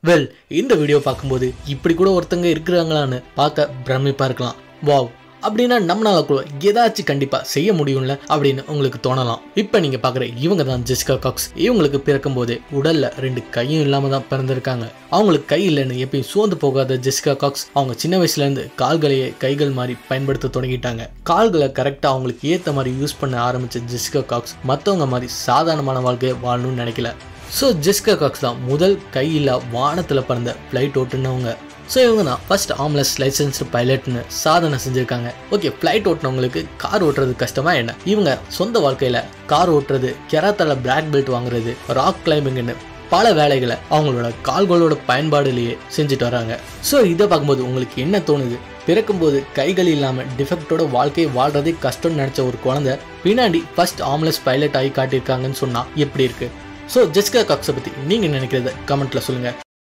well இந்த video பார்க்கும்போது இப்படி கூட ஒருத்தங்க இருக்கிறாங்களான்னு பார்க்க பிரமிப்பா இருக்கலாம் வாவ் அப்படின்னா நம்மளால கூட ஏதாச்சும் கண்டிப்பா செய்ய முடியும்ல அப்படின்னு உங்களுக்கு தோணலாம் இப்போ நீங்க பார்க்குற இவங்க தான் ஜெசிகா காக்ஸ் இவங்களுக்கு பிறக்கும் போதே உடல்ல ரெண்டு கையும் இல்லாம தான் பிறந்திருக்காங்க அவங்களுக்கு கை இல்லைன்னு எப்பயும் சோர்ந்து போகாத ஜெசிகா காக்ஸ் அவங்க சின்ன வயசுல இருந்து கால்களையே கைகள் மாதிரி பயன்படுத்த தொடங்கிட்டாங்க கால்களை கரெக்டா அவங்களுக்கு ஏத்த மாதிரி யூஸ் பண்ண ஆரம்பிச்ச ஜெசிகா காக்ஸ் மற்றவங்க மாதிரி சாதாரணமான வாழ்க்கையை வாழணும்னு நினைக்கல ஸோ ஜெஸ்கா காக்ஸ் தான் முதல் கையில்லா வானத்தில் பறந்த ஃப்ளைட் ஓட்டுனவங்க ஸோ இவங்க தான் ஃபர்ஸ்ட் ஆம்லஸ் லைசன்ஸ்டு பைலட்னு சாதனை செஞ்சுருக்காங்க ஓகே ஃப்ளைட் ஓட்டுனவங்களுக்கு கார் ஓட்டுறது கஷ்டமா என்ன இவங்க சொந்த வாழ்க்கையில் கார் ஓட்டுறது கெராத்தால பிளாக் பெல்ட் வாங்குறது ராக் கிளைம்பிங்னு பல வேலைகளை அவங்களோட கால்களோட பயன்பாடுலேயே செஞ்சுட்டு வராங்க ஸோ இதை பார்க்கும்போது உங்களுக்கு என்ன தோணுது பிறக்கும்போது கைகள் இல்லாமல் டிஃபெக்டோட வாழ்க்கையை வாழ்றதே கஷ்டம்னு நினச்ச ஒரு குழந்தை பின்னாடி ஃபர்ஸ்ட் ஆம்லஸ் பைலட் ஆகி காட்டியிருக்காங்கன்னு சொன்னால் எப்படி இருக்கு ஸோ ஜெஸ்கா காக்ஸை பற்றி நீங்கள் நினைக்கிறத கமெண்ட்டில் சொல்லுங்கள்